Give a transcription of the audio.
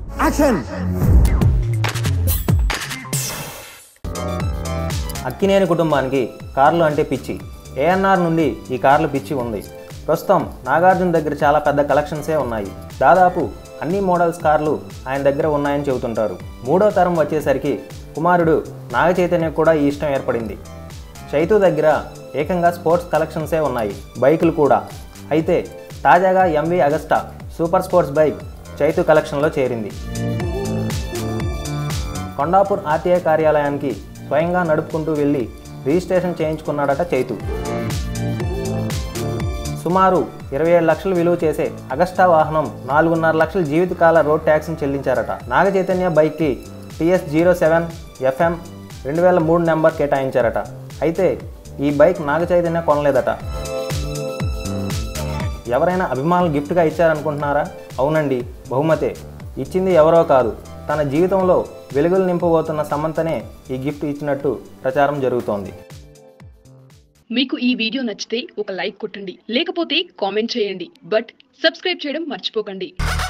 action Akkineni కుటుంబానికి కార్లు అంటే పిచ్చి ఏఎన్ఆర్ నుండి ఈ కార్లు పిచ్చి ఉంది ప్రస్తుతం నాగార్జున దగ్గర చాలా పెద్ద కలెక్షన్సే ఉన్నాయి దాదాపు అన్ని మోడల్స్ కార్లు ఆయన దగ్గర ఉన్నాయని చెబుతుంటారు మూడో తరం వచ్చేసరికి కుమారుడు నాగ చైతన్య కూడా ఈ ఇష్టం ఏర్పడింది చైతు దగ్గర ఏకంగా స్పోర్ట్స్ కలెక్షన్సే ఉన్నాయి బైకులు కూడా అయితే తాజాగా MV Agusta super sports bike Chaitu కలెక్షన్లో చేరింది కొండాపూర్ ఆర్టీఐ కార్యాలయానికి స్వయంగా నడుపుకుంటూ వెళ్ళి రిజిస్ట్రేషన్ చేయించుకున్నాడట చైతు సుమారు ఇరవై ఏడు లక్షలు విలువ చేసే అగస్టా వాహనం నాలుగున్నర లక్షల జీవితకాల రోడ్ ట్యాక్స్ని చెల్లించారట నాగ చైతన్య బైక్కి టీఎస్ జీరో సెవెన్ ఎఫ్ఎం రెండు వేల మూడు నెంబర్ కేటాయించారట అయితే ఈ బైక్ నాగ చైతన్య కొనలేదట ఎవరైనా అభిమానులు గిఫ్ట్గా ఇచ్చారనుకుంటున్నారా అవునండి బహుమతే ఇచ్చింది ఎవరో కాదు తన జీవితంలో వెలుగులు నింపబోతున్న సమంతనే ఈ గిఫ్ట్ ఇచ్చినట్టు ప్రచారం జరుగుతోంది మీకు ఈ వీడియో నచ్చితే ఒక లైక్ కొట్టండి లేకపోతే కామెంట్ చేయండి బట్ సబ్స్క్రైబ్ చేయడం మర్చిపోకండి